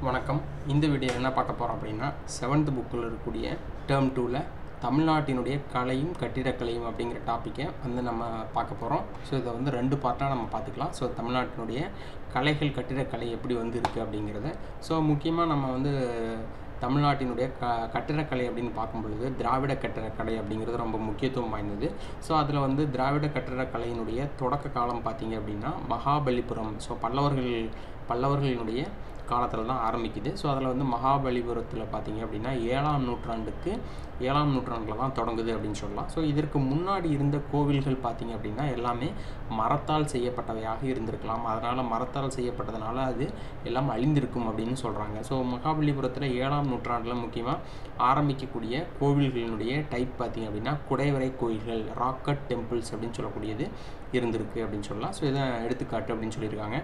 வணக்கம் இந்த வீடியோ என்ன பார்க்க போகிறோம் அப்படின்னா செவன்த் புக்கில் இருக்கக்கூடிய டேர்ம் டூவில் தமிழ்நாட்டினுடைய கலையும் கட்டிடக்கலையும் அப்படிங்கிற டாப்பிக்கை வந்து நம்ம பார்க்க போகிறோம் ஸோ இதை வந்து ரெண்டு பார்ட்டாக நம்ம பார்த்துக்கலாம் ஸோ தமிழ்நாட்டினுடைய கலைகள் கட்டிடக்கலை எப்படி வந்து இருக்குது அப்படிங்கிறத ஸோ முக்கியமாக நம்ம வந்து தமிழ்நாட்டினுடைய க கட்டிடக்கலை அப்படின்னு பார்க்கும் பொழுது திராவிட கட்டிடக்கலை அப்படிங்கிறது ரொம்ப முக்கியத்துவம் வாய்ந்தது ஸோ அதில் வந்து திராவிட கட்டிடக்கலையினுடைய தொடக்க காலம் பார்த்தீங்க அப்படின்னா மகாபலிபுரம் ஸோ பல்லவர்கள் பல்லவர்களினுடைய காலத்தில் தான் ஆரம்பிக்குது ஸோ அதில் வந்து மகாபலிபுரத்தில் பார்த்தீங்க அப்படின்னா ஏழாம் நூற்றாண்டுக்கு ஏழாம் நூற்றாண்டில் தான் தொடங்குது அப்படின்னு சொல்லலாம் ஸோ இதற்கு முன்னாடி இருந்த கோவில்கள் பார்த்தீங்க அப்படின்னா எல்லாமே மரத்தால் செய்யப்பட்டவையாக இருந்திருக்கலாம் அதனால் மரத்தால் செய்யப்பட்டதுனால அது எல்லாம் அழிந்திருக்கும் அப்படின்னு சொல்கிறாங்க ஸோ மகாபலிபுரத்தில் ஏழாம் நூற்றாண்டில் முக்கியமாக ஆரம்பிக்கக்கூடிய கோவில்களினுடைய டைப் பார்த்தீங்க அப்படின்னா குடைவரை கோயில்கள் ராக்கட் டெம்பிள்ஸ் அப்படின்னு சொல்லக்கூடியது இருந்திருக்கு அப்படின்னு சொல்லலாம் ஸோ இதை எடுத்துக்காட்டு அப்படின்னு சொல்லியிருக்காங்க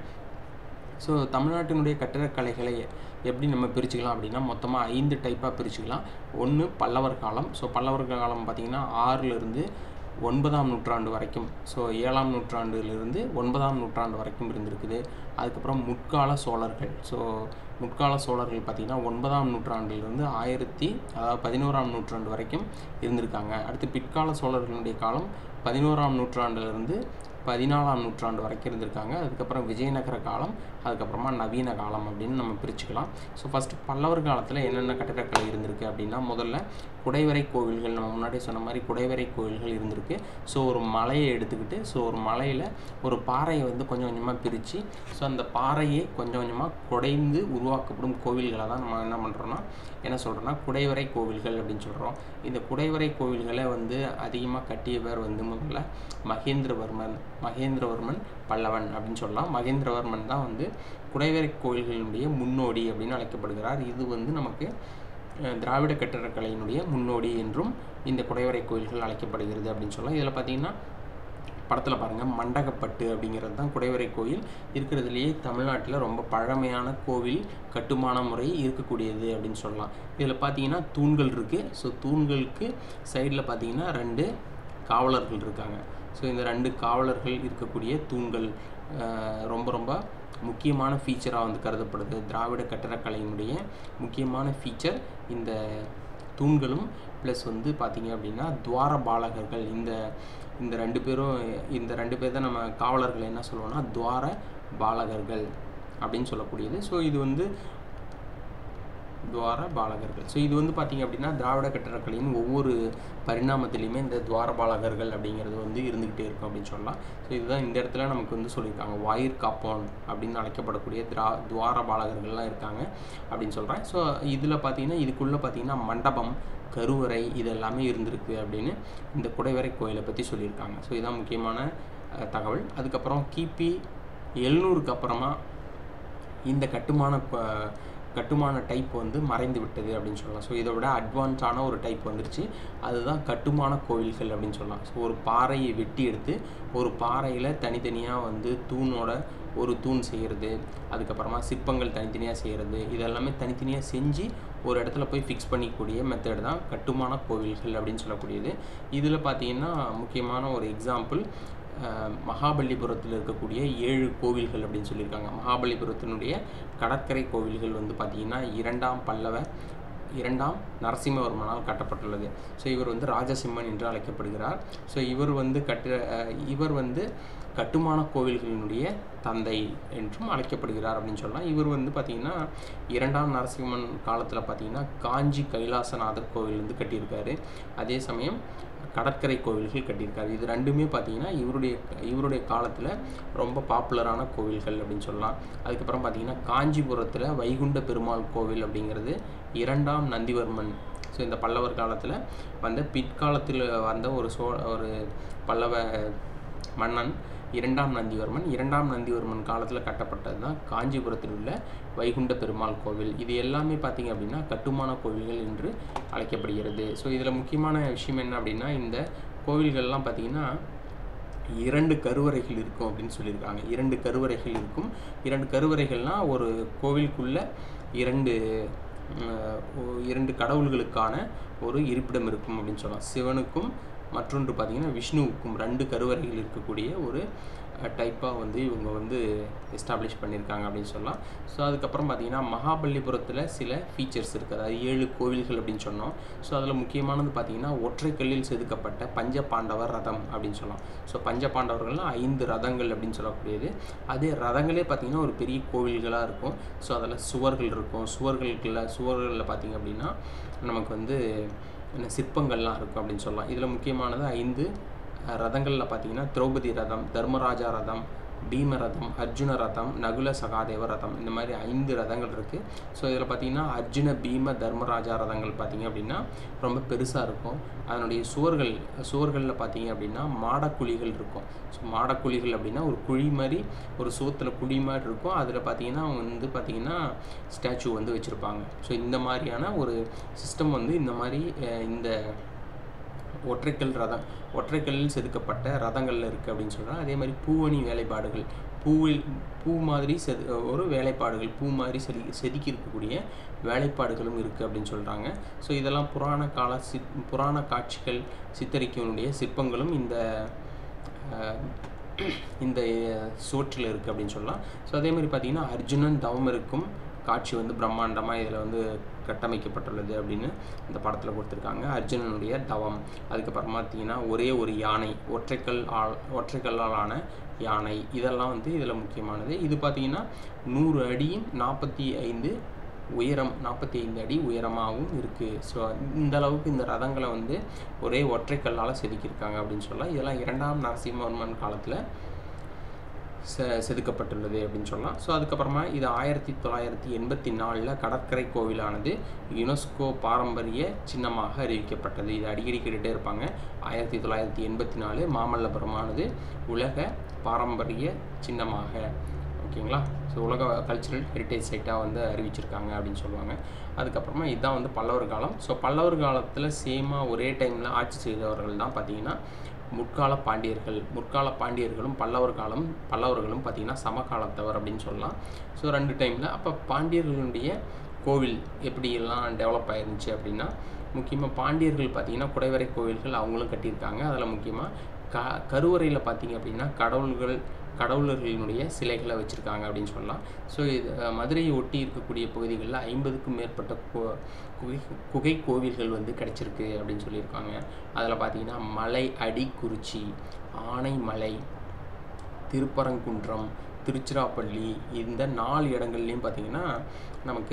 ஸோ தமிழ்நாட்டினுடைய கட்டிடக்கலைகளை எப்படி நம்ம பிரிச்சுக்கலாம் அப்படின்னா மொத்தமாக ஐந்து டைப்பாக பிரிச்சுக்கலாம் ஒன்று பல்லவர் காலம் ஸோ பல்லவர் காலம் பார்த்திங்கன்னா ஆறிலிருந்து ஒன்பதாம் நூற்றாண்டு வரைக்கும் ஸோ ஏழாம் நூற்றாண்டுலேருந்து ஒன்பதாம் நூற்றாண்டு வரைக்கும் இருந்திருக்குது அதுக்கப்புறம் முற்கால சோழர்கள் ஸோ முற்கால சோழர்கள் பார்த்திங்கன்னா ஒன்பதாம் நூற்றாண்டிலிருந்து ஆயிரத்தி அதாவது பதினோராம் நூற்றாண்டு வரைக்கும் இருந்திருக்காங்க அடுத்து பிற்கால சோழர்களுடைய காலம் பதினோராம் நூற்றாண்டுலேருந்து பதினாலாம் நூற்றாண்டு வரைக்கும் இருந்திருக்காங்க அதுக்கப்புறம் விஜயநகர காலம் அதுக்கப்புறமா நவீன காலம் அப்படின்னு நம்ம பிரிச்சுக்கலாம் ஸோ ஃபஸ்ட்டு பல்லவர் காலத்தில் என்னென்ன கட்டிடக்கலை இருந்திருக்கு அப்படின்னா முதல்ல குடைவரை கோவில்கள் நம்ம முன்னாடி சொன்ன மாதிரி குடைவரை கோவில்கள் இருந்திருக்கு ஸோ ஒரு மலையை எடுத்துக்கிட்டு ஸோ ஒரு மலையில் ஒரு பாறையை வந்து கொஞ்சம் கொஞ்சமாக பிரித்து ஸோ அந்த பாறையை கொஞ்சம் கொஞ்சமாக குடைந்து உருவாக்கப்படும் கோவில்களை தான் நம்ம என்ன பண்ணுறோன்னா என்ன சொல்கிறோன்னா குடைவரை கோவில்கள் அப்படின்னு சொல்கிறோம் இந்த குடைவரை கோவில்களை வந்து அதிகமாக கட்டியவர் வந்து முதல்ல மகேந்திரவர்மன் மகேந்திரவர்மன் பல்லவன் அப்படின்னு சொல்லலாம் மகேந்திரவர்மன் தான் வந்து குடைவரை கோயில்களினுடைய முன்னோடி அப்படின்னு அழைக்கப்படுகிறார் இது வந்து நமக்கு திராவிட கட்டிடக்கலையினுடைய முன்னோடி என்றும் இந்த குடைவரை கோயில்கள் அழைக்கப்படுகிறது அப்படின்னு சொல்லலாம் இதில் பார்த்தீங்கன்னா படத்தில் பாருங்கள் மண்டகப்பட்டு அப்படிங்கிறது தான் குடைவரை கோயில் இருக்கிறதுலையே தமிழ்நாட்டில் ரொம்ப பழமையான கோவில் கட்டுமான முறை இருக்கக்கூடியது அப்படின்னு சொல்லலாம் இதில் பார்த்தீங்கன்னா தூண்கள் இருக்குது ஸோ தூண்களுக்கு சைடில் பார்த்தீங்கன்னா ரெண்டு காவலர்கள் இருக்காங்க ஸோ இந்த ரெண்டு காவலர்கள் இருக்கக்கூடிய தூண்கள் ரொம்ப ரொம்ப முக்கியமான ஃபீச்சராக வந்து கருதப்படுது திராவிட கட்டடக்கலையினுடைய முக்கியமான ஃபீச்சர் இந்த தூண்களும் ப்ளஸ் வந்து பார்த்திங்க அப்படின்னா துவார பாலகர்கள் இந்த இந்த ரெண்டு பேரும் இந்த ரெண்டு பேர் தான் நம்ம காவலர்கள் என்ன சொல்லுவோம்னா துவார பாலகர்கள் அப்படின்னு சொல்லக்கூடியது ஸோ இது வந்து துவார பாலகர்கள் ஸோ இது வந்து பார்த்திங்க அப்படின்னா திராவிட கட்டடக்கலையின் ஒவ்வொரு பரிணாமத்திலையுமே இந்த துவார பாலகர்கள் அப்படிங்கிறது வந்து இருந்துக்கிட்டே இருக்கும் அப்படின்னு சொல்லலாம் ஸோ இதுதான் இந்த இடத்துல நமக்கு வந்து சொல்லியிருக்காங்க வாயிர் காப்போன் அப்படின்னு அழைக்கப்படக்கூடிய திரா துவார பாலகர்கள்லாம் இருக்காங்க அப்படின்னு சொல்கிறேன் ஸோ இதில் பார்த்தீங்கன்னா இதுக்குள்ளே பார்த்தீங்கன்னா மண்டபம் கருவறை இது எல்லாமே இருந்திருக்கு அப்படின்னு இந்த குடைவரை கோயிலை பற்றி சொல்லியிருக்காங்க ஸோ இதுதான் முக்கியமான தகவல் அதுக்கப்புறம் கிபி எழுநூறுக்கு அப்புறமா இந்த கட்டுமான கட்டுமான டைப் வந்து மறைந்து விட்டது அப்படின்னு சொல்லலாம் ஸோ இதை விட அட்வான்ஸான ஒரு டைப் வந்துருச்சு அதுதான் கட்டுமான கோவில்கள் அப்படின்னு சொல்லலாம் ஸோ ஒரு பாறையை வெட்டி எடுத்து ஒரு பாறையில் தனித்தனியாக வந்து தூணோட ஒரு தூண் செய்கிறது அதுக்கப்புறமா சிற்பங்கள் தனித்தனியாக செய்கிறது இதெல்லாமே தனித்தனியாக செஞ்சு ஒரு இடத்துல போய் ஃபிக்ஸ் பண்ணிக்கூடிய மெத்தட் தான் கட்டுமான கோவில்கள் அப்படின்னு சொல்லக்கூடியது இதில் பார்த்தீங்கன்னா முக்கியமான ஒரு எக்ஸாம்பிள் மகாபலிபுரத்தில் இருக்கக்கூடிய ஏழு கோவில்கள் அப்படின்னு சொல்லியிருக்காங்க மகாபலிபுரத்தினுடைய கடற்கரை கோவில்கள் வந்து பார்த்திங்கன்னா இரண்டாம் பல்லவ இரண்டாம் நரசிம்மவர்மனால் கட்டப்பட்டுள்ளது ஸோ இவர் வந்து ராஜசிம்மன் என்று அழைக்கப்படுகிறார் ஸோ இவர் வந்து கட்டு இவர் வந்து கட்டுமான கோவில்களினுடைய தந்தை என்றும் அழைக்கப்படுகிறார் அப்படின்னு சொல்லலாம் இவர் வந்து பார்த்திங்கன்னா இரண்டாம் நரசிம்மன் காலத்தில் பார்த்திங்கன்னா காஞ்சி கைலாசநாதர் கோவில் வந்து கட்டியிருக்காரு அதே சமயம் கடற்கரை கோவில்கள் கட்டியிருக்காரு இது ரெண்டுமே பார்த்தீங்கன்னா இவருடைய இவருடைய காலத்தில் ரொம்ப பாப்புலரான கோவில்கள் அப்படின்னு சொல்லலாம் அதுக்கப்புறம் பார்த்தீங்கன்னா காஞ்சிபுரத்தில் வைகுண்ட பெருமாள் கோவில் அப்படிங்கிறது இரண்டாம் நந்திவர்மன் ஸோ இந்த பல்லவர் காலத்தில் வந்த பிற்காலத்தில் வந்த ஒரு சோ ஒரு பல்லவ மன்னன் இரண்டாம் நந்திவர்மன் இரண்டாம் நந்திவர்மன் காலத்தில் கட்டப்பட்டது தான் காஞ்சிபுரத்தில் உள்ள வைகுண்ட பெருமாள் கோவில் இது எல்லாமே பார்த்திங்க அப்படின்னா கட்டுமான கோவில்கள் என்று அழைக்கப்படுகிறது ஸோ இதில் முக்கியமான விஷயம் என்ன அப்படின்னா இந்த கோவில்கள்லாம் பார்த்திங்கன்னா இரண்டு கருவறைகள் இருக்கும் அப்படின்னு சொல்லியிருக்காங்க இரண்டு கருவறைகள் இருக்கும் இரண்டு கருவறைகள்னால் ஒரு கோவிலுக்குள்ள இரண்டு இரண்டு கடவுள்களுக்கான ஒரு இருப்பிடம் இருக்கும் அப்படின்னு சொல்லலாம் சிவனுக்கும் மற்றொன்று பார்த்திங்கன்னா விஷ்ணுவுக்கும் ரெண்டு கருவறைகள் இருக்கக்கூடிய ஒரு டைப்பாக வந்து இவங்க வந்து எஸ்டாப்ளிஷ் பண்ணியிருக்காங்க அப்படின்னு சொல்லலாம் ஸோ அதுக்கப்புறம் பார்த்தீங்கன்னா மகாபலிபுரத்தில் சில ஃபீச்சர்ஸ் இருக்குது அதாவது ஏழு கோவில்கள் அப்படின்னு சொன்னோம் ஸோ அதில் முக்கியமானது பார்த்தீங்கன்னா ஒற்றைக்கல்லில் செதுக்கப்பட்ட பஞ்ச பாண்டவர் ரதம் அப்படின்னு சொல்லலாம் ஸோ பஞ்ச பாண்டவர்கள்லாம் ஐந்து ரதங்கள் அப்படின்னு சொல்லக்கூடியது அதே ரதங்களே பார்த்தீங்கன்னா ஒரு பெரிய கோவில்களாக இருக்கும் ஸோ அதில் சுவர்கள் இருக்கும் சுவர்களுக்குள்ள சுவர்களில் பார்த்தீங்க அப்படின்னா நமக்கு வந்து என்ன சிற்பங்கள்லாம் இருக்கும் அப்படின்னு சொல்லலாம் இதில் முக்கியமானது ஐந்து ரதங்களில் பார்த்தீங்கன்னா திரௌபதி ரதம் தர்மராஜா ரதம் பீம ரதம் அர்ஜுன ரதம் நகுல சகாதேவ ரதம் இந்த மாதிரி ஐந்து ரதங்கள் இருக்குது ஸோ இதில் பார்த்தீங்கன்னா அர்ஜுன பீம தர்மராஜா ரதங்கள் பார்த்தீங்க அப்படின்னா ரொம்ப பெருசாக இருக்கும் அதனுடைய சுவர்கள் சுவர்களில் பார்த்தீங்க அப்படின்னா மாடக்குழிகள் இருக்கும் ஸோ மாடக்குழிகள் அப்படின்னா ஒரு குழி மாதிரி ஒரு சுவத்தில் குழி மாதிரி இருக்கும் அதில் பார்த்தீங்கன்னா அவங்க வந்து பார்த்தீங்கன்னா ஸ்டாச்சு வந்து வச்சுருப்பாங்க ஸோ இந்த மாதிரியான ஒரு சிஸ்டம் வந்து இந்த மாதிரி இந்த ஒற்றைக்கல் ரதம் ஒற்றைக்கல்லில் செதுக்கப்பட்ட ரதங்களில் இருக்குது அப்படின்னு சொல்கிறாங்க அதே மாதிரி பூவணி வேலைப்பாடுகள் பூவில் பூ மாதிரி செது ஒரு வேலைப்பாடுகள் பூ மாதிரி செதி செதுக்கி இருக்கக்கூடிய வேலைப்பாடுகளும் இருக்குது அப்படின்னு சொல்கிறாங்க ஸோ இதெல்லாம் புராண கால சிற் புராண காட்சிகள் சித்தரிக்கனுடைய சிற்பங்களும் இந்த இந்த சுவற்றில் இருக்குது அப்படின்னு சொல்லலாம் ஸோ அதே மாதிரி பார்த்திங்கன்னா அர்ஜுனன் தவம் இருக்கும் காட்சி வந்து பிரம்மாண்டமாக இதில் வந்து கட்டமைக்கப்பட்டுள்ளது அப்படின்னு இந்த படத்தில் கொடுத்துருக்காங்க அர்ஜுனனுடைய தவம் அதுக்கப்புறம் பார்த்தீங்கன்னா ஒரே ஒரு யானை ஒற்றைக்கல் ஆள் ஒற்றைக்கல்லால் ஆன யானை இதெல்லாம் வந்து இதில் முக்கியமானது இது பார்த்திங்கன்னா நூறு அடியும் நாற்பத்தி ஐந்து உயரம் நாற்பத்தி ஐந்து அடி உயரமாகவும் இருக்குது ஸோ இந்த அளவுக்கு இந்த ரதங்களை வந்து ஒரே ஒற்றைக்கல்லால் செதுக்கியிருக்காங்க அப்படின்னு சொல்லலாம் இதெல்லாம் இரண்டாம் நரசிம்மவர்மன் காலத்தில் செ செதுக்கப்பட்டுள்ளது அப்படின்னு சொல்லலாம் ஸோ அதுக்கப்புறமா இது ஆயிரத்தி தொள்ளாயிரத்தி எண்பத்தி நாலில் கடற்கரை கோவிலானது யுனெஸ்கோ பாரம்பரிய சின்னமாக அறிவிக்கப்பட்டது இது அடிக்கடி கேட்டுகிட்டே இருப்பாங்க ஆயிரத்தி தொள்ளாயிரத்தி எண்பத்தி நாலு மாமல்லபுரமானது உலக பாரம்பரிய சின்னமாக ஓகேங்களா ஸோ உலக கல்ச்சுரல் ஹெரிட்டேஜ் சைட்டாக வந்து அறிவிச்சிருக்காங்க அப்படின்னு சொல்லுவாங்க அதுக்கப்புறமா இதுதான் வந்து பல்லவர் காலம் ஸோ பல்லவர் காலத்தில் சேமாக ஒரே டைமில் ஆட்சி செய்தவர்கள் தான் பார்த்தீங்கன்னா முற்கால பாண்டியர்கள் முற்கால பாண்டியர்களும் பல்லவர் காலம் பல்லவர்களும் பார்த்திங்கன்னா சமகாலத்தவர் அப்படின்னு சொல்லலாம் ஸோ ரெண்டு டைமில் அப்போ பாண்டியர்களுடைய கோவில் எப்படியெல்லாம் டெவலப் ஆயிருந்துச்சு அப்படின்னா முக்கியமாக பாண்டியர்கள் பார்த்திங்கன்னா குடைவரை கோவில்கள் அவங்களும் கட்டியிருக்காங்க அதில் முக்கியமாக க கருவறையில் பார்த்திங்க அப்படின்னா கடவுள்கள் கடவுளர்களினுடைய சிலைகளை வச்சுருக்காங்க அப்படின்னு சொல்லலாம் ஸோ இது மதுரையை ஒட்டி இருக்கக்கூடிய பகுதிகளில் ஐம்பதுக்கும் மேற்பட்ட கோ குகை குகை கோவில்கள் வந்து கிடச்சிருக்கு அப்படின்னு சொல்லியிருக்காங்க அதில் பார்த்தீங்கன்னா மலை அடிக்குறிச்சி ஆனைமலை திருப்பரங்குன்றம் திருச்சிராப்பள்ளி இந்த நாலு இடங்கள்லையும் பார்த்திங்கன்னா நமக்கு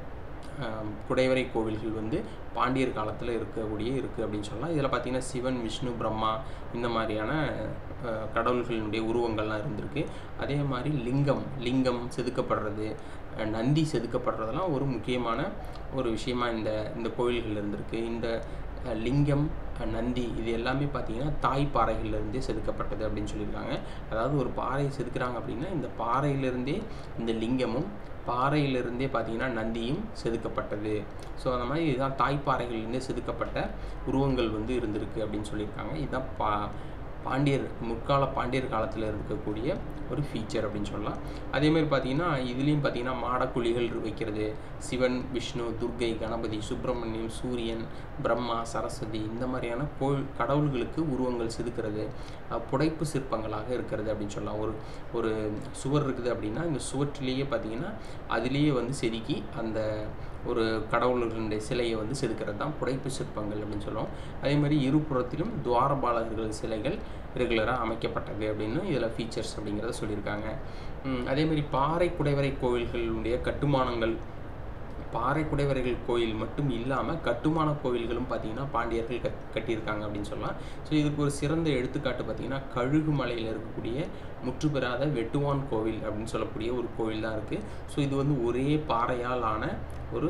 குடைவரை கோவில்கள் வந்து பாண்டியர் காலத்தில் இருக்கக்கூடிய இருக்குது அப்படின்னு சொல்லலாம் இதில் பார்த்திங்கன்னா சிவன் விஷ்ணு பிரம்மா இந்த மாதிரியான கடவுள்களினுடைய உருவங்கள்லாம் இருந்திருக்கு அதே மாதிரி லிங்கம் லிங்கம் செதுக்கப்படுறது நந்தி செதுக்கப்படுறதெல்லாம் ஒரு முக்கியமான ஒரு விஷயமா இந்த இந்த கோவில்கள் இருந்திருக்கு இந்த லிங்கம் நந்தி இது எல்லாமே பார்த்தீங்கன்னா தாய் பாறைகள்லேருந்தே செதுக்கப்பட்டது அப்படின்னு சொல்லியிருக்காங்க அதாவது ஒரு பாறையை செதுக்குறாங்க அப்படின்னா இந்த பாறையிலிருந்தே இந்த லிங்கமும் பாறையிலிருந்தே பார்த்தீங்கன்னா நந்தியும் செதுக்கப்பட்டது ஸோ அந்த மாதிரி இதுதான் தாய்ப்பாறைகளிலிருந்தே செதுக்கப்பட்ட உருவங்கள் வந்து இருந்திருக்கு அப்படின்னு சொல்லியிருக்காங்க இதுதான் பா பாண்டியர் முற்கால பாண்டியர் காலத்தில் இருக்கக்கூடிய ஒரு ஃபீச்சர் அப்படின்னு சொல்லலாம் அதேமாதிரி பார்த்தீங்கன்னா இதுலேயும் பார்த்தீங்கன்னா மாடக்குழிகள் வைக்கிறது சிவன் விஷ்ணு துர்கை கணபதி சுப்பிரமணியம் சூரியன் பிரம்மா சரஸ்வதி இந்த மாதிரியான கோவில் கடவுள்களுக்கு உருவங்கள் செதுக்கிறது புடைப்பு சிற்பங்களாக இருக்கிறது அப்படின்னு சொல்லலாம் ஒரு ஒரு சுவர் இருக்குது அப்படின்னா இந்த சுவற்றிலேயே பார்த்தீங்கன்னா அதுலேயே வந்து செதுக்கி அந்த ஒரு கடவுளர்களுடைய சிலையை வந்து செதுக்கிறது தான் புடைப்பு சிற்பங்கள் அப்படின்னு சொல்லுவோம் அதே மாதிரி இருபுறத்திலும் துவாரபாலகர்கள் சிலைகள் ரெகுலராக அமைக்கப்பட்டது அப்படின்னு இதில் ஃபீச்சர்ஸ் அப்படிங்கிறத சொல்லியிருக்காங்க அதேமாதிரி பாறை குடைவரை கோவில்களுடைய கட்டுமானங்கள் பாறை குடைவரைகள் கோயில் மட்டும் இல்லாமல் கட்டுமான கோவில்களும் பார்த்தீங்கன்னா பாண்டியர்கள் கட் கட்டியிருக்காங்க அப்படின்னு சொல்லலாம் ஸோ இதுக்கு ஒரு சிறந்த எடுத்துக்காட்டு பார்த்தீங்கன்னா கழுகு மலையில் இருக்கக்கூடிய முற்றுபெறாத வெட்டுவான் கோவில் அப்படின்னு சொல்லக்கூடிய ஒரு கோவில் தான் இருக்குது ஸோ இது வந்து ஒரே பாறையால் ஆன ஒரு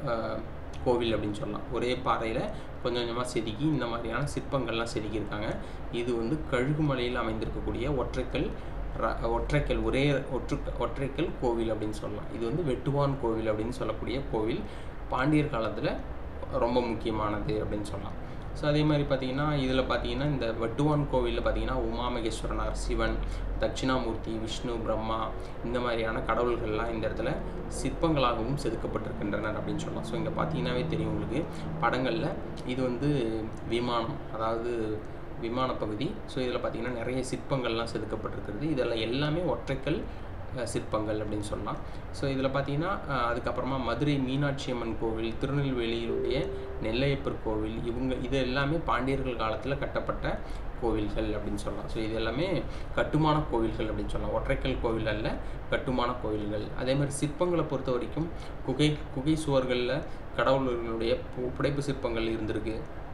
கோவில் அப்படின்னு சொல்லலாம் ஒரே பாறையில் கொஞ்சம் கொஞ்சமாக செதுக்கி இந்த மாதிரியான சிற்பங்கள்லாம் செதுக்கியிருக்காங்க இது வந்து கழுகுமலையில் அமைந்திருக்கக்கூடிய ஒற்றைக்கல் ஒற்றைக்கல் ஒரே ஒற்று ஒற்றைக்கல் கோவில் அப்படின்னு சொல்லலாம் இது வந்து வெட்டுவான் கோவில் அப்படின்னு சொல்லக்கூடிய கோவில் பாண்டியர் காலத்தில் ரொம்ப முக்கியமானது அப்படின்னு சொல்லலாம் ஸோ அதே மாதிரி பார்த்தீங்கன்னா இதில் பார்த்தீங்கன்னா இந்த வெட்டுவான் கோவிலில் பார்த்தீங்கன்னா உமாமகேஸ்வரனார் சிவன் தட்சிணாமூர்த்தி விஷ்ணு பிரம்மா இந்த மாதிரியான கடவுள்கள்லாம் இந்த இடத்துல சிற்பங்களாகவும் செதுக்கப்பட்டிருக்கின்றனர் அப்படின்னு சொல்லலாம் ஸோ இங்கே பார்த்தீங்கன்னாவே தெரியும் உங்களுக்கு படங்களில் இது வந்து விமானம் அதாவது விமான பகுதி ஸோ இதில் பார்த்தீங்கன்னா நிறைய சிற்பங்கள்லாம் செதுக்கப்பட்டிருக்கிறது இதெல்லாம் எல்லாமே ஒற்றைக்கல் அஹ், சிற்பங்கள் அப்படின்னு சொல்லலாம் ஸோ இதில் பார்த்தீங்கன்னா அஹ், அதுக்கப்புறமா மதுரை மீனாட்சி அம்மன் கோவில் திருநெல்வேலியினுடைய நெல்லையப்பர் கோவில் இவங்க இது எல்லாமே பாண்டியர்கள் காலத்தில் கட்டப்பட்ட கோவில்கள் அப்படின்னு சொல்லலாம் ஸோ இது எல்லாமே கட்டுமான கோவில்கள் அப்படின்னு சொல்லலாம் ஒற்றைக்கல் கோவில் அல்ல கட்டுமான கோவில்கள் அதே மாதிரி சிற்பங்களை பொறுத்த வரைக்கும் குகை குகை சுவர்களில் கடவுளர்களுடைய பு- புடைப்பு சிற்பங்கள் இருந்திருக்கு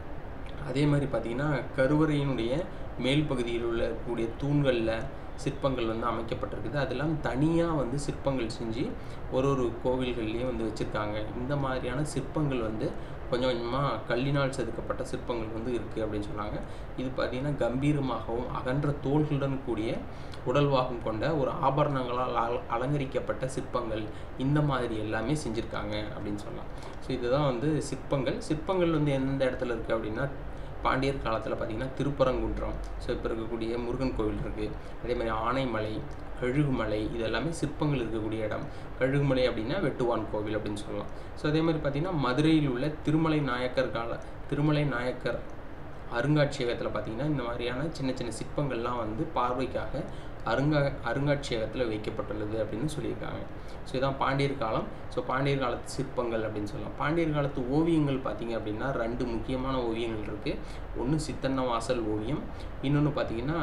அதே மாதிரி பார்த்தீங்கன்னா கருவறையினுடைய மேல் பகுதியில் உள்ள கூடிய தூண்களில் சிற்பங்கள் வந்து அமைக்கப்பட்டிருக்குது அதெல்லாம் தனியாக வந்து சிற்பங்கள் செஞ்சு ஒரு ஒரு கோவில்கள்லேயும் வந்து வச்சுருக்காங்க இந்த மாதிரியான சிற்பங்கள் வந்து கொஞ்சம் கொஞ்சமாக கல்லினால் செதுக்கப்பட்ட சிற்பங்கள் வந்து இருக்குது அப்படின்னு சொன்னாங்க இது பார்த்திங்கன்னா கம்பீரமாகவும் அகன்ற தோள்களுடன் கூடிய உடல்வாகம் கொண்ட ஒரு ஆபரணங்களால் அல- அலங்கரிக்கப்பட்ட சிற்பங்கள் இந்த மாதிரி எல்லாமே செஞ்சுருக்காங்க அப்படின்னு சொல்லலாம் ஸோ இதுதான் வந்து சிற்பங்கள் சிற்பங்கள் வந்து எந்த இடத்துல இருக்குது அப்படின்னா பாண்டியர் காலத்தில் பார்த்தீங்கன்னா திருப்பரங்குன்றம் ஸோ இப்போ இருக்கக்கூடிய முருகன் கோவில் இருக்குது அதே மாதிரி ஆனைமலை கழுகுமலை இது எல்லாமே சிற்பங்கள் இருக்கக்கூடிய இடம் கழுகுமலை அப்படின்னா வெட்டுவான் கோவில் அப்படின்னு சொல்லலாம் ஸோ அதே மாதிரி பார்த்தீங்கன்னா மதுரையில் உள்ள திருமலை நாயக்கர் கால திருமலை நாயக்கர் அருங்காட்சியகத்தில் பார்த்தீங்கன்னா இந்த மாதிரியான சின்ன சின்ன சிற்பங்கள்லாம் வந்து பார்வைக்காக அருங்கா அருங்காட்சியகத்தில் வைக்கப்பட்டுள்ளது அப்படின்னு சொல்லியிருக்காங்க ஸோ இதான் பாண்டியர் காலம் ஸோ பாண்டியர் காலத்து சிற்பங்கள் அப்படின்னு சொல்லலாம் பாண்டியர் காலத்து ஓவியங்கள் பார்த்தீங்க அப்படின்னா ரெண்டு முக்கியமான ஓவியங்கள் இருக்குது ஒன்று சித்தன்னவாசல் ஓவியம் இன்னொன்று பார்த்தீங்கன்னா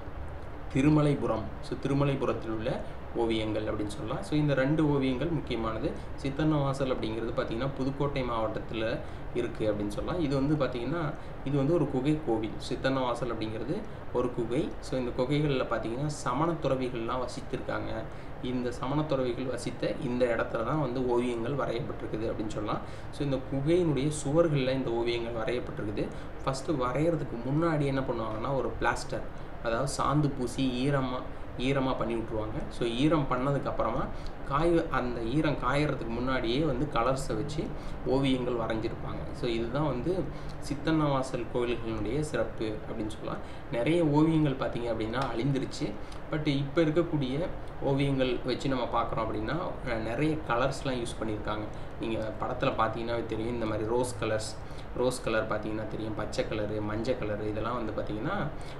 திருமலைபுரம் ஸோ திருமலைபுரத்தில் உள்ள ஓவியங்கள் அப்படின்னு சொல்லலாம் ஸோ இந்த ரெண்டு ஓவியங்கள் முக்கியமானது சித்தன்னவாசல் அப்படிங்கிறது பார்த்திங்கன்னா புதுக்கோட்டை மாவட்டத்தில் இருக்குது அப்படின்னு சொல்லலாம் இது வந்து பார்த்திங்கன்னா இது வந்து ஒரு குகை கோவில் சித்தன்னவாசல் அப்படிங்கிறது ஒரு குகை ஸோ இந்த குகைகளில் பார்த்திங்கன்னா சமண துறவிகள்லாம் வசித்திருக்காங்க இந்த சமண துறவிகள் வசித்த இந்த இடத்துல தான் வந்து ஓவியங்கள் வரையப்பட்டிருக்குது அப்படின்னு சொல்லலாம் ஸோ இந்த குகையினுடைய சுவர்களில் இந்த ஓவியங்கள் வரையப்பட்டிருக்குது ஃபஸ்ட்டு வரைகிறதுக்கு முன்னாடி என்ன பண்ணுவாங்கன்னா ஒரு பிளாஸ்டர் அதாவது சாந்து பூசி ஈரமாக ஈரமாக பண்ணி விட்ருவாங்க ஸோ ஈரம் பண்ணதுக்கப்புறமா காய் அந்த ஈரம் காயறதுக்கு முன்னாடியே வந்து கலர்ஸை வச்சு ஓவியங்கள் வரைஞ்சிருப்பாங்க ஸோ இதுதான் வந்து சித்தன்னவாசல் கோவில்களினுடைய சிறப்பு அப்படின்னு சொல்லலாம் நிறைய ஓவியங்கள் பார்த்தீங்க அப்படின்னா அழிந்துருச்சு பட் இப்போ இருக்கக்கூடிய ஓவியங்கள் வச்சு நம்ம பார்க்குறோம் அப்படின்னா அஹ், நிறைய கலர்ஸ்லாம் யூஸ் பண்ணியிருக்காங்க நீங்கள் படத்தில் பார்த்தீங்கன்னா தெரியும் இந்த மாதிரி ரோஸ் கலர்ஸ் ரோஸ் கலர் பார்த்தீங்கன்னா தெரியும் பச்சை கலரு மஞ்சள் கலரு இதெல்லாம் வந்து பார்த்திங்கன்னா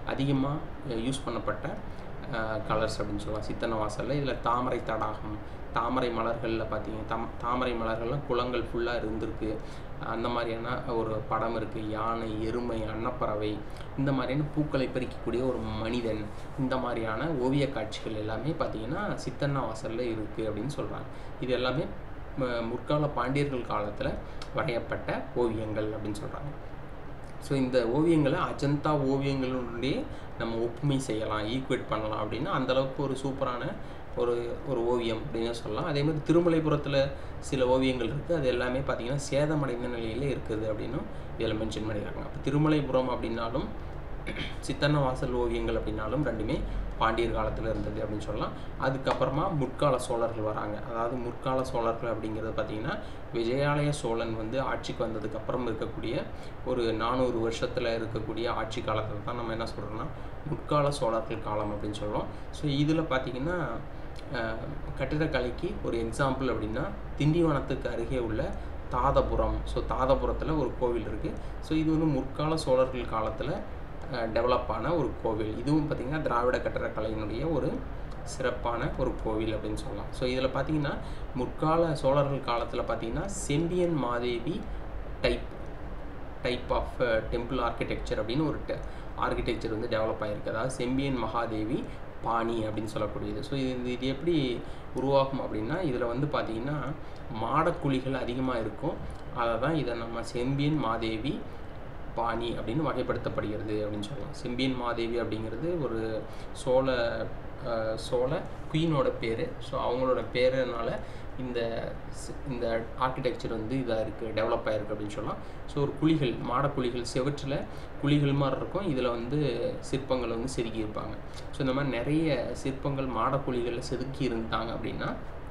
அதிகமாக யூஸ் பண்ணப்பட்ட கலர்ஸ் அப்படின்னு சொல்லலாம் சித்தன்ன வாசலில் இதில் தாமரை தடாகம் தாமரை மலர்களில் பார்த்தீங்க தம் தாமரை மலர்கள்லாம் குளங்கள் ஃபுல்லாக இருந்திருக்கு அந்த மாதிரியான ஒரு படம் இருக்குது யானை எருமை அன்னப்பறவை இந்த மாதிரியான பூக்களை பறிக்கக்கூடிய ஒரு மனிதன் இந்த மாதிரியான ஓவிய காட்சிகள் எல்லாமே பார்த்தீங்கன்னா சித்தன்னா வாசலில் இருக்குது அப்படின்னு சொல்கிறாங்க இது எல்லாமே ம- முற்கால பாண்டியர்கள் காலத்தில் வரையப்பட்ட ஓவியங்கள் அப்படின்னு சொல்கிறாங்க ஸோ இந்த ஓவியங்களை அஜந்தா ஓவியங்களுடைய நம்ம ஒப்புமை செய்யலாம் ஈக்குவேட் பண்ணலாம் அப்படின்னா அந்த அளவுக்கு ஒரு சூப்பரான ஒரு ஒரு ஓவியம் அப்படின்னு சொல்லலாம் அதே மாதிரி திருமலைபுரத்தில் சில ஓவியங்கள் இருக்குது அது எல்லாமே பார்த்தீங்கன்னா சேதமடைந்த நிலையில் இருக்குது அப்படின்னும் இதில் மென்ஷன் பண்ணியிருக்காங்க அப்போ திருமலைபுரம் அப்படின்னாலும் சித்தன்ன வாசல் ஓவியங்கள் அப்படின்னாலும் ரெண்டுமே பாண்டியர் காலத்தில் இருந்தது அப்படின்னு சொல்லலாம் அதுக்கப்புறமா முற்கால சோழர்கள் வராங்க அதாவது முற்கால சோழர்கள் அப்படிங்கிறது பார்த்தீங்கன்னா விஜயாலய சோழன் வந்து ஆட்சிக்கு வந்ததுக்கு அப்புறம் இருக்கக்கூடிய ஒரு நானூறு வருஷத்தில் இருக்கக்கூடிய ஆட்சி காலத்தை தான் நம்ம என்ன சொல்கிறோம்னா முற்கால சோழர்கள் காலம் அப்படின்னு சொல்கிறோம் ஸோ இதில் பார்த்தீங்கன்னா அஹ், கட்டிடக்கலைக்கு ஒரு எக்ஸாம்பிள் அப்படின்னா திண்டிவனத்துக்கு அருகே உள்ள தாதபுரம் ஸோ தாதபுரத்தில் ஒரு கோவில் இருக்குது ஸோ இது வந்து முற்கால சோழர்கள் காலத்தில் டெவலப் ஆன ஒரு கோவில் இதுவும் பார்த்திங்கன்னா திராவிட கட்டடக்கலையினுடைய ஒரு சிறப்பான ஒரு கோவில் அப்படின்னு சொல்லலாம் ஸோ இதில் பார்த்தீங்கன்னா முற்கால சோழர்கள் காலத்தில் பார்த்தீங்கன்னா Sembiyan Madevi type type of temple architecture அப்படின்னு ஒரு ஆர்கிடெக்சர் வந்து டெவலப் ஆகிருக்கு அதாவது செம்பியன் மகாதேவி பாணி அப்படின்னு சொல்லக்கூடியது ஸோ இது இது எப்படி உருவாகும் அப்படின்னா இதில் வந்து பார்த்தீங்கன்னா மாடக்குழிகள் அதிகமாக இருக்கும் அதை தான் இதை நம்ம செம்பியன் மாதேவி பாணி அப்படின்னு வகைப்படுத்தப்படுகிறது அப்படின்னு சொல்லலாம் செம்பியன் மாதேவி அப்படிங்கிறது ஒரு சோழ அஹ், சோழ குயினோட பேர் ஸோ அவங்களோட பேருனால இந்த ஸ்- இந்த ஆர்கிடெக்சர் வந்து இதாக இருக்குது டெவலப் ஆகிருக்கு அப்படின்னு சொல்லலாம் ஸோ ஒரு குழிகள் மாடக்குழிகள் செவற்றில் குழிகள் மாதிரி இருக்கும் இதில் வந்து சிற்பங்கள் வந்து செதுக்கி இருப்பாங்க ஸோ இந்த மாதிரி நிறைய சிற்பங்கள் மாடக்குழிகளில் செதுக்கி இருந்தாங்க அப்படின்னா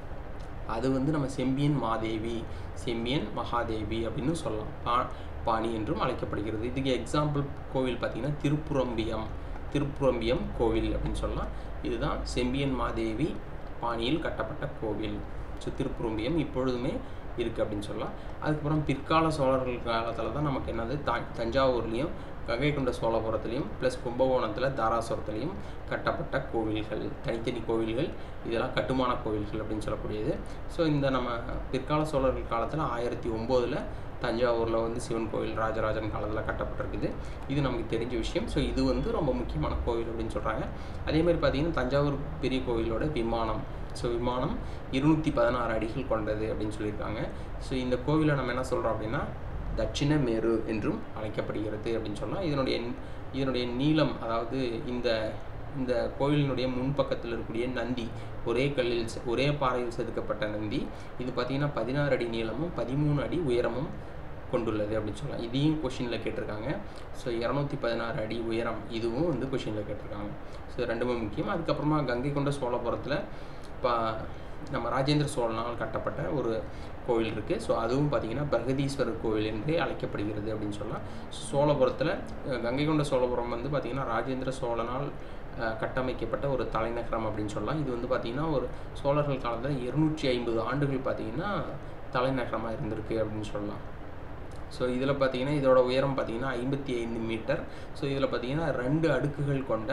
அது வந்து நம்ம செம்பியன் மாதேவி செம்பியன் மகாதேவி அப்படின்னு சொல்லலாம் பா பாணி என்றும் அழைக்கப்படுகிறது இதுக்கு எக்ஸாம்பிள் கோவில் பார்த்திங்கன்னா திருப்புரம்பியம் திருப்புரம்பியம் கோவில் அப்படின்னு சொல்லலாம் இதுதான் செம்பியன் மாதேவி பாணியில் கட்டப்பட்ட கோவில் ஸோ திருப்புரம்பியம் இப்பொழுதுமே இருக்குது அப்படின்னு சொல்லலாம் அதுக்கப்புறம் பிற்கால சோழர்கள் காலத்தில் தான் நமக்கு என்னது த தஞ்சாவூர்லேயும் கங்கை கொண்ட சோழபுரத்துலேயும் ப்ளஸ் கும்பகோணத்தில் தாராசுரத்துலேயும் கட்டப்பட்ட கோவில்கள் தனித்தனி கோவில்கள் இதெல்லாம் கட்டுமான கோவில்கள் அப்படின்னு சொல்லக்கூடியது ஸோ இந்த நம்ம பிற்கால சோழர்கள் காலத்தில் ஆயிரத்தி ஒம்போதில் தஞ்சாவூரில் வந்து சிவன் கோவில் ராஜராஜன் காலத்தில் கட்டப்பட்டிருக்குது இது நமக்கு தெரிஞ்ச விஷயம் ஸோ இது வந்து ரொம்ப முக்கியமான கோவில் அப்படின்னு சொல்கிறாங்க அதே மாதிரி பார்த்திங்கன்னா தஞ்சாவூர் பெரிய கோவிலோட விமானம் ஸோ விமானம் இருநூற்றி பதினாறு அடிகள் கொண்டது அப்படின்னு சொல்லியிருக்காங்க ஸோ இந்த கோவிலை நம்ம என்ன சொல்கிறோம் அப்படின்னா தட்சிண மேரு என்றும் அழைக்கப்படுகிறது அப்படின்னு சொல்லலாம் இதனுடைய இதனுடைய நீளம் அதாவது இந்த இந்த கோவிலினுடைய முன்பக்கத்தில் இருக்கக்கூடிய நந்தி ஒரே கல்லில் ஒரே பாறையில் செதுக்கப்பட்ட நந்தி இது பார்த்திங்கன்னா பதினாறு அடி நீளமும் பதிமூணு அடி உயரமும் கொண்டுள்ளது அப்படின்னு சொல்லலாம் இதையும் கொஷினில் கேட்டிருக்காங்க ஸோ இரநூத்தி பதினாறு அடி உயரம் இதுவும் வந்து கொஷினில் கேட்டிருக்காங்க ஸோ ரெண்டுமே முக்கியம் அதுக்கப்புறமா கங்கை கொண்ட சோழபுரத்தில் இப்போ நம்ம ராஜேந்திர சோழனால் கட்டப்பட்ட ஒரு கோவில் இருக்குது ஸோ அதுவும் பார்த்திங்கன்னா பிரகதீஸ்வரர் கோவில் என்றே அழைக்கப்படுகிறது அப்படின்னு சொல்லலாம் சோழபுரத்தில் கங்கை கொண்ட சோழபுரம் வந்து பார்த்திங்கன்னா ராஜேந்திர சோழனால் கட்டமைக்கப்பட்ட ஒரு தலைநகரம் அப்படின்னு சொல்லலாம் இது வந்து பார்த்திங்கன்னா ஒரு சோழர்கள் காலத்தில் இருநூற்றி ஐம்பது ஆண்டுகள் பார்த்திங்கன்னா தலைநகரமாக இருந்திருக்கு அப்படின்னு சொல்லலாம் ஸோ இதில் பார்த்தீங்கன்னா இதோட உயரம் பார்த்தீங்கன்னா ஐம்பத்தி ஐந்து மீட்டர் ஸோ இதில் பார்த்தீங்கன்னா ரெண்டு அடுக்குகள் கொண்ட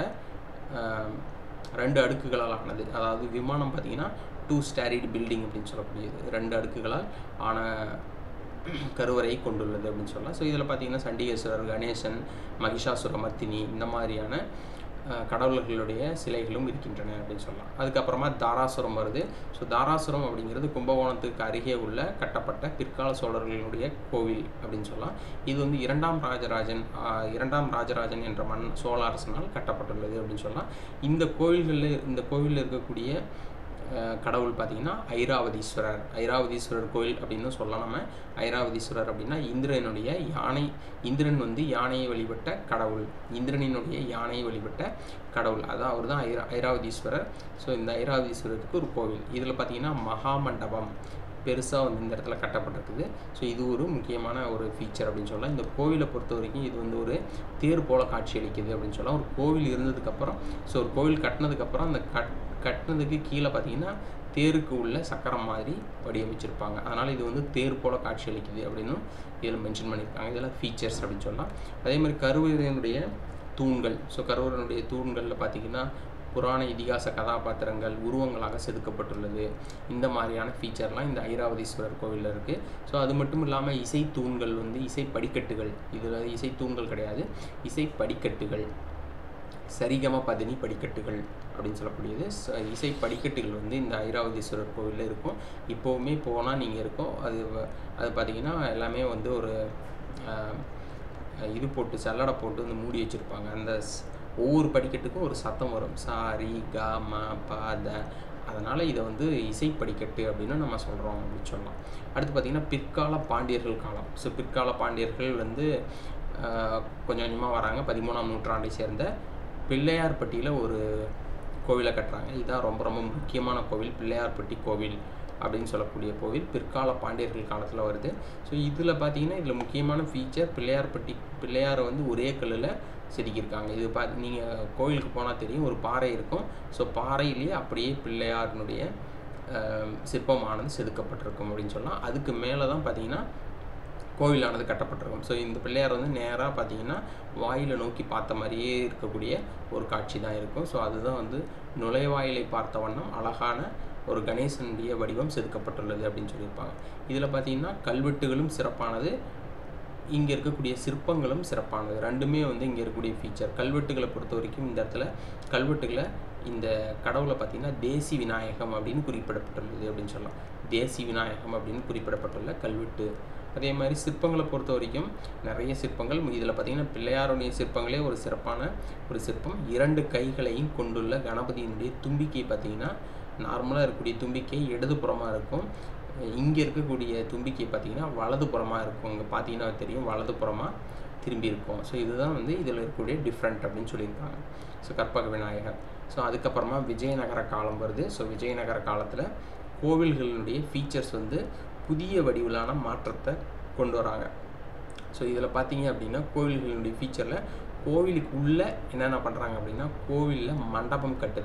ரெண்டு அடுக்குகளால் ஆனது அதாவது விமானம் பார்த்தீங்கன்னா டூ ஸ்டாரிட் பில்டிங் அப்படின்னு சொல்லக்கூடியது ரெண்டு அடுக்குகளால் ஆன கருவறையை கொண்டுள்ளது அப்படின்னு சொல்லலாம் ஸோ இதில் பார்த்தீங்கன்னா சண்டிகேஸ்வரர் கணேசன் மகிஷாசுர மத்தினி இந்த மாதிரியான கடவுள்களுடைய சிலைகளும் இருக்கின்றன அப்படின்னு சொல்லலாம் அதுக்கப்புறமா தாராசுரம் வருது ஸோ தாராசுரம் அப்படிங்கிறது கும்பகோணத்துக்கு அருகே உள்ள கட்டப்பட்ட பிற்கால சோழர்களுடைய கோவில் அப்படின்னு சொல்லலாம் இது வந்து இரண்டாம் ராஜராஜன் இரண்டாம் ராஜராஜன் என்ற மண் சோழ அரசனால் கட்டப்பட்டுள்ளது அப்படின்னு சொல்லலாம் இந்த கோவில்களில் இந்த கோவிலில் இருக்கக்கூடிய கடவுள் பார்த்தீங்கன்னா ஐராவதீஸ்வரர் ஐராவதீஸ்வரர் கோயில் அப்படின்னு சொல்லலாம் நம்ம ஐராவதீஸ்வரர் அப்படின்னா இந்திரனுடைய யானை இந்திரன் வந்து யானையை வழிபட்ட கடவுள் இந்திரனினுடைய யானையை வழிபட்ட கடவுள் அதான் அவர் தான் ஐரா ஐராவதீஸ்வரர் ஸோ இந்த ஐராவதீஸ்வரருக்கு ஒரு கோவில் இதில் பார்த்தீங்கன்னா மகாமண்டபம் பெருசாக வந்து இந்த இடத்துல கட்டப்பட்டிருக்குது ஸோ இது ஒரு முக்கியமான ஒரு ஃபீச்சர் அப்படின்னு சொல்லலாம் இந்த கோவிலை பொறுத்த வரைக்கும் இது வந்து ஒரு தேர் போல காட்சி அளிக்குது அப்படின்னு சொல்லலாம் ஒரு கோவில் இருந்ததுக்கப்புறம் ஸோ ஒரு கோவில் கட்டினதுக்கப்புறம் அந்த கட் கட்டினதுக்கு கீழே பார்த்தீங்கன்னா தேருக்கு உள்ள சக்கரம் மாதிரி வடிவமைச்சிருப்பாங்க அதனால் இது வந்து தேர் போல காட்சி அளிக்குது அப்படின்னு இதில் மென்ஷன் பண்ணியிருக்காங்க இதெல்லாம் ஃபீச்சர்ஸ் அப்படின்னு சொல்லலாம் அதே மாதிரி கருவறையினுடைய தூண்கள் ஸோ கருவறையினுடைய தூண்களில் பார்த்தீங்கன்னா புராண இதிகாச கதாபாத்திரங்கள் உருவங்களாக செதுக்கப்பட்டுள்ளது இந்த மாதிரியான ஃபீச்சர்லாம் இந்த ஐராவதீஸ்வரர் கோவிலில் இருக்குது ஸோ அது மட்டும் இல்லாமல் இசை தூண்கள் வந்து இசை படிக்கட்டுகள் இதில் இசை தூண்கள் கிடையாது இசை படிக்கட்டுகள் சரிகம பதினி படிக்கட்டுகள் அப்படின்னு சொல்லக்கூடியது இசை படிக்கட்டுகள் வந்து இந்த ஐராவதீஸ்வரர் கோவிலில் இருக்கும் இப்போவுமே போனால் நீங்கள் இருக்கும் அது அது பார்த்திங்கன்னா எல்லாமே வந்து ஒரு இது போட்டு சல்லடை போட்டு வந்து மூடி வச்சுருப்பாங்க அந்த ஒவ்வொரு படிக்கட்டுக்கும் ஒரு சத்தம் வரும் சாரி க ம ப த அதனால் இதை வந்து இசை படிக்கட்டு அப்படின்னு நம்ம சொல்கிறோம் அப்படின்னு சொல்லலாம் அடுத்து பார்த்திங்கன்னா பிற்கால பாண்டியர்கள் காலம் ஸோ பிற்கால பாண்டியர்கள் வந்து கொஞ்சம் கொஞ்சமாக வராங்க பதிமூணாம் நூற்றாண்டை சேர்ந்த பிள்ளையார்பட்டியில் ஒரு கோவிலை கட்டுறாங்க இதுதான் ரொம்ப ரொம்ப முக்கியமான கோவில் பிள்ளையார்பட்டி கோவில் அப்படின்னு சொல்லக்கூடிய கோவில் பிற்கால பாண்டியர்கள் காலத்தில் வருது ஸோ இதில் பார்த்தீங்கன்னா இதில் முக்கியமான ஃபீச்சர் பிள்ளையார்பட்டி பிள்ளையாரை வந்து ஒரே கல்லில் செதுக்கியிருக்காங்க இது பா நீங்கள் கோவிலுக்கு போனால் தெரியும் ஒரு பாறை இருக்கும் ஸோ பாறையிலேயே அப்படியே பிள்ளையாரினுடைய சிற்பமானது செதுக்கப்பட்டிருக்கும் அப்படின்னு சொல்லலாம் அதுக்கு மேலே தான் பார்த்தீங்கன்னா கோவிலானது கட்டப்பட்டிருக்கும் ஸோ இந்த பிள்ளையார் வந்து நேராக பார்த்தீங்கன்னா வாயிலை நோக்கி பார்த்த மாதிரியே இருக்கக்கூடிய ஒரு காட்சி தான் இருக்கும் ஸோ அதுதான் வந்து நுழைவாயிலை பார்த்த வண்ணம் அழகான ஒரு கணேசனுடைய வடிவம் செதுக்கப்பட்டுள்ளது அப்படின்னு சொல்லியிருப்பாங்க இதில் பார்த்தீங்கன்னா கல்வெட்டுகளும் சிறப்பானது இங்கே இருக்கக்கூடிய சிற்பங்களும் சிறப்பானது ரெண்டுமே வந்து இங்கே இருக்கக்கூடிய ஃபீச்சர் கல்வெட்டுகளை பொறுத்த வரைக்கும் இந்த இடத்துல கல்வெட்டுகளை இந்த கடவுளை பார்த்திங்கன்னா தேசி விநாயகம் அப்படின்னு குறிப்பிடப்பட்டுள்ளது அப்படின்னு சொல்லலாம் தேசி விநாயகம் அப்படின்னு குறிப்பிடப்பட்டுள்ள கல்வெட்டு அதே மாதிரி சிற்பங்களை பொறுத்த வரைக்கும் நிறைய சிற்பங்கள் இதில் பார்த்திங்கன்னா பிள்ளையாருடைய சிற்பங்களே ஒரு சிறப்பான ஒரு சிற்பம் இரண்டு கைகளையும் கொண்டுள்ள கணபதியினுடைய தும்பிக்கை பார்த்திங்கன்னா நார்மலாக இருக்கக்கூடிய தும்பிக்கை இடதுபுறமாக இருக்கும் இங்கே இருக்கக்கூடிய தும்பிக்கை பார்த்திங்கன்னா வலதுபுறமாக இருக்கும் இங்கே பார்த்தீங்கன்னா தெரியும் வலதுபுறமாக திரும்பி இருக்கும் ஸோ இதுதான் வந்து இதில் இருக்கக்கூடிய டிஃப்ரெண்ட் அப்படின்னு சொல்லியிருக்காங்க ஸோ கற்பக விநாயகர் ஸோ அதுக்கப்புறமா விஜயநகர காலம் வருது ஸோ விஜயநகர காலத்தில் கோவில்களினுடைய ஃபீச்சர்ஸ் வந்து புதிய வடிவிலான மாற்றத்தை கொண்டு வராங்க ஸோ இதில் பார்த்தீங்க அப்படின்னா கோவில்களினுடைய ஃபீச்சரில் கோவிலுக்கு உள்ளே என்னென்ன பண்ணுறாங்க அப்படின்னா கோவிலில் மண்டபம் கட்டுதல்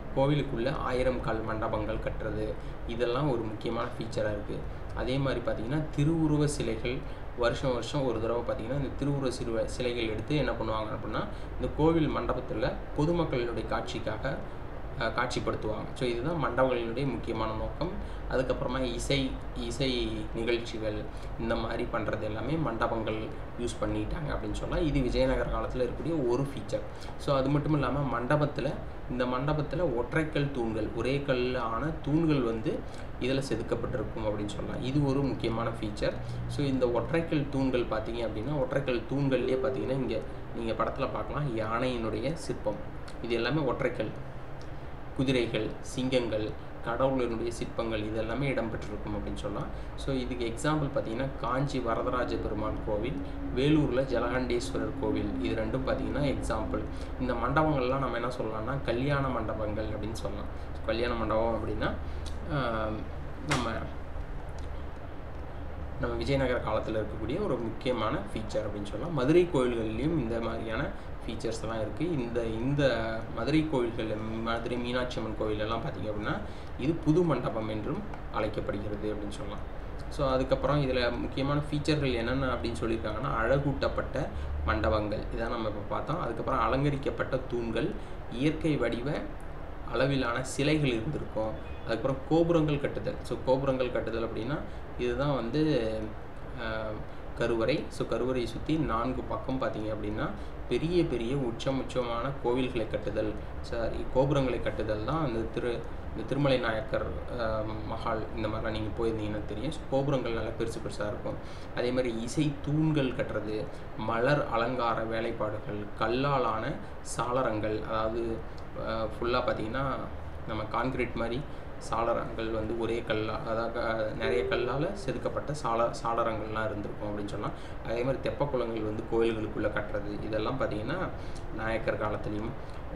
கோவிலுக்குள்ளே ஆயிரம் கால் மண்டபங்கள் கட்டுறது இதெல்லாம் ஒரு முக்கியமான ஃபீச்சராக இருக்குது அதே மாதிரி பார்த்திங்கன்னா திருவுருவ சிலைகள் வருஷம் வருஷம் ஒரு தடவை பார்த்திங்கன்னா இந்த திருவுருவ சிலுவ சிலைகள் எடுத்து என்ன பண்ணுவாங்க அப்படின்னா இந்த கோவில் மண்டபத்தில் பொதுமக்களினுடைய காட்சிக்காக அஹ், காட்சிப்படுத்துவாங்க ஸோ இதுதான் மண்டபங்களினுடைய முக்கியமான நோக்கம் அதுக்கப்புறமா இசை இசை நிகழ்ச்சிகள் இந்த மாதிரி பண்ணுறது எல்லாமே மண்டபங்கள் யூஸ் பண்ணிட்டாங்க அப்படின்னு சொல்லலாம் இது விஜயநகர காலத்தில் இருக்கக்கூடிய ஒரு ஃபீச்சர் ஸோ அது மட்டும் இல்லாமல் மண்டபத்தில் இந்த மண்டபத்தில் ஒற்றைக்கல் தூண்கள் ஒரே கல்லில் ஆன தூண்கள் வந்து இதில் செதுக்கப்பட்டிருக்கும் அப்படின்னு சொல்லலாம் இது ஒரு முக்கியமான ஃபீச்சர் ஸோ இந்த ஒற்றைக்கல் தூண்கள் பார்த்தீங்க அப்படின்னா ஒற்றைக்கல் தூண்கள்லேயே பார்த்தீங்கன்னா இங்கே நீங்கள் படத்தில் பார்க்கலாம் யானையினுடைய சிற்பம் இது எல்லாமே ஒற்றைக்கல் குதிரைகள் சிங்கங்கள் கடவுளினுடைய சிற்பங்கள் இது எல்லாமே இடம்பெற்றிருக்கும் அப்படின்னு சொல்லலாம் ஸோ இதுக்கு எக்ஸாம்பிள் பார்த்தீங்கன்னா காஞ்சி வரதராஜ பெருமாள் கோவில் வேலூரில் ஜலகண்டேஸ்வரர் கோவில் இது ரெண்டும் பார்த்தீங்கன்னா எக்ஸாம்பிள் இந்த மண்டபங்கள்லாம் நம்ம என்ன சொல்லலாம்னா கல்யாண மண்டபங்கள் அப்படின்னு சொல்லலாம் கல்யாண மண்டபம் அப்படின்னா ஆஹ், நம்ம நம்ம விஜயநகர காலத்தில் இருக்கக்கூடிய ஒரு முக்கியமான ஃபீச்சர் அப்படின்னு சொல்லலாம் மதுரை கோயில்கள்லேயும் இந்த மாதிரியான ஃபீச்சர்ஸ் எல்லாம் இருக்குது இந்த இந்த மதுரை கோயில்கள் மதுரை மீனாட்சி அம்மன் கோயில் எல்லாம் பார்த்திங்க அப்படின்னா இது புது மண்டபம் என்றும் அழைக்கப்படுகிறது அப்படின்னு சொல்லலாம் ஸோ அதுக்கப்புறம் இதில் முக்கியமான ஃபீச்சர்கள் என்னென்ன அப்படின்னு சொல்லியிருக்காங்கன்னா அழகூட்டப்பட்ட மண்டபங்கள் இதான் நம்ம இப்போ பார்த்தோம் அதுக்கப்புறம் அலங்கரிக்கப்பட்ட தூண்கள் இயற்கை வடிவ அளவிலான சிலைகள் இருந்திருக்கும் அதுக்கப்புறம் கோபுரங்கள் கட்டுதல் ஸோ கோபுரங்கள் கட்டுதல் அப்படின்னா இதுதான் வந்து ஆஹ், கருவறை ஸோ கருவறையை சுற்றி நான்கு பக்கம் பார்த்தீங்க அப்படின்னா பெரிய பெரிய உச்சம் உச்சமான கோவில்களை கட்டுதல் சாரி கோபுரங்களை கட்டுதல் தான் அந்த திரு இந்த திருமலை நாயக்கர் ஆஹ், மஹால் இந்த மாதிரிலாம் நீங்கள் போயிருந்தீங்கன்னா தெரியும் ஸோ கோபுரங்கள் நல்லா பெருசு பெருசாக இருக்கும் அதே மாதிரி இசை தூண்கள் கட்டுறது மலர் அலங்கார வேலைப்பாடுகள் கல்லாலான சாளரங்கள் அதாவது ஃபுல்லாக பார்த்தீங்கன்னா நம்ம கான்கிரீட் மாதிரி சாளரங்கள் வந்து ஒரே கல்லா அதாவது அஹ், நிறைய கல்லால் செதுக்கப்பட்ட சாள சாளரங்கள்லாம் இருந்திருக்கும் அப்படின்னு சொல்லலாம் அதே மாதிரி தெப்பக்குளங்கள் வந்து கோயில்களுக்குள்ளே கட்டுறது இதெல்லாம் பார்த்தீங்கன்னா நாயக்கர் காலத்துலேயும்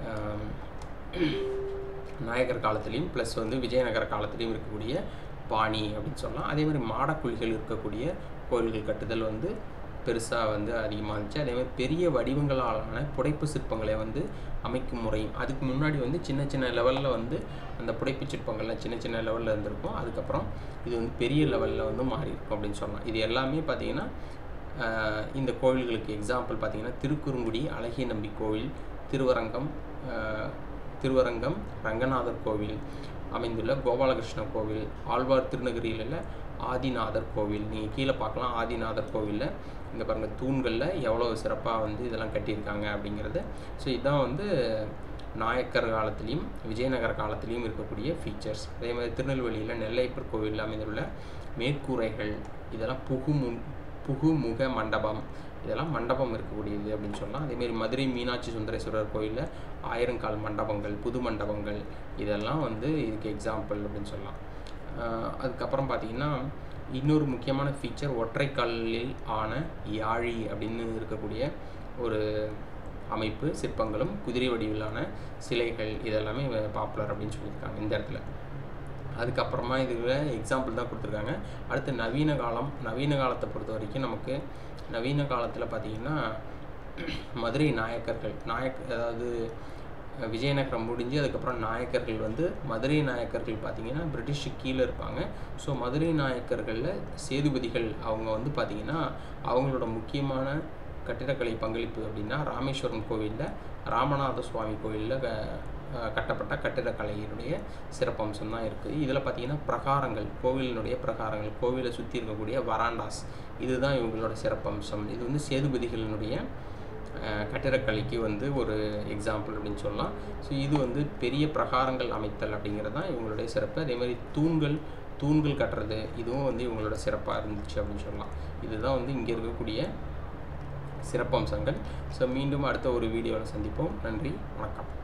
நாயக்கர் காலத்துலேயும் ப்ளஸ் வந்து விஜயநகர காலத்துலேயும் இருக்கக்கூடிய பாணி அப்படின்னு சொல்லலாம் அதே மாதிரி மாடக்குழிகள் இருக்கக்கூடிய கோயில்கள் கட்டுதல் வந்து பெருசாக வந்து அதிகமாக இருந்துச்சு அதே மாதிரி பெரிய வடிவங்களாலான புடைப்பு சிற்பங்களை வந்து அமைக்கும் முறையும் அதுக்கு முன்னாடி வந்து சின்ன சின்ன லெவலில் வந்து அந்த புடைப்பு சிற்பங்கள்லாம் சின்ன சின்ன லெவலில் இருந்திருக்கும் அதுக்கப்புறம் இது வந்து பெரிய லெவலில் வந்து மாறி இருக்கும் அப்படின்னு சொல்லலாம் இது எல்லாமே பார்த்தீங்கன்னா ஆஹ், இந்த கோவில்களுக்கு எக்ஸாம்பிள் பார்த்தீங்கன்னா திருக்குறுங்குடி அழகிய நம்பி கோவில் திருவரங்கம் ஆஹ், திருவரங்கம் ரங்கநாதர் கோவில் அமைந்துள்ள கோபாலகிருஷ்ண கோவில் ஆழ்வார் திருநகரியில் உள்ள ஆதிநாதர் கோவில் நீங்கள் கீழே பார்க்கலாம் ஆதிநாதர் கோவிலில் இங்கே பாருங்கள் தூண்களில் எவ்வளோ சிறப்பாக வந்து இதெல்லாம் கட்டியிருக்காங்க அப்படிங்கிறது ஸோ இதுதான் வந்து நாயக்கர் காலத்துலேயும் விஜயநகர காலத்துலேயும் இருக்கக்கூடிய ஃபீச்சர்ஸ் அதே மாதிரி திருநெல்வேலியில் நெல்லையப்பர் கோவிலில் அமைந்துள்ள மேற்கூரைகள் இதெல்லாம் புகுமு புகுமுக மண்டபம் இதெல்லாம் மண்டபம் இருக்கக்கூடியது அப்படின்னு சொல்லலாம் அதேமாரி மதுரை மீனாட்சி சுந்தரேஸ்வரர் கோயிலில் ஆயிரங்கால் மண்டபங்கள் புது மண்டபங்கள் இதெல்லாம் வந்து இதுக்கு எக்ஸாம்பிள் அப்படின்னு சொல்லலாம் ஆஹ் அதுக்கப்புறம் பார்த்தீங்கன்னா இன்னொரு முக்கியமான ஃபீச்சர் ஒற்றைக்கல்லில் ஆன யாழி அப்படின்னு இருக்கக்கூடிய ஒரு அமைப்பு சிற்பங்களும் குதிரை வடிவிலான சிலைகள் இதெல்லாமே பாப்புலர் அப்படின்னு சொல்லியிருக்காங்க இந்த இடத்துல அதுக்கப்புறமா இதுல எக்ஸாம்பிள் தான் கொடுத்துருக்காங்க அடுத்து நவீன காலம் நவீன காலத்தை பொறுத்த வரைக்கும் நமக்கு நவீன காலத்தில் பார்த்தீங்கன்னா மதுரை நாயக்கர்கள் நாயக் அதாவது அஹ், விஜயநகரம் முடிஞ்சு அதுக்கப்புறம் நாயக்கர்கள் வந்து மதுரை நாயக்கர்கள் பார்த்தீங்கன்னா பிரிட்டிஷுக்கு கீழே இருப்பாங்க ஸோ மதுரை நாயக்கர்களில் சேதுபதிகள் அவங்க வந்து பார்த்தீங்கன்னா அவங்களோட முக்கியமான கட்டிடக்கலை பங்களிப்பு அப்படின்னா ராமேஸ்வரம் கோவிலில் ராமநாத சுவாமி கோவிலில் கட்டப்பட்ட கட்டிடக்கலையினுடைய சிறப்பம்சம் தான் இருக்குது இதில் பார்த்தீங்கன்னா பிரகாரங்கள் கோவிலினுடைய பிரகாரங்கள் கோவிலை சுற்றி இருக்கக்கூடிய வராண்டாஸ் இதுதான் இவங்களோட சிறப்பம்சம் இது வந்து சேதுபதிகளினுடைய அஹ், கட்டிடக்கலைக்கு வந்து ஒரு எக்ஸாம்பிள் அப்படின்னு சொல்லலாம் ஸோ இது வந்து பெரிய பிரகாரங்கள் அமைத்தல் அப்படிங்கிறது தான் இவங்களுடைய சிறப்பு அதே மாதிரி தூண்கள் தூண்கள் கட்டுறது இதுவும் வந்து இவங்களோட சிறப்பாக இருந்துச்சு அப்படின்னு சொல்லலாம் இதுதான் வந்து இங்கே இருக்கக்கூடிய சிறப்பம்சங்கள் ஸோ மீண்டும் அடுத்த ஒரு வீடியோவில் சந்திப்போம் நன்றி வணக்கம்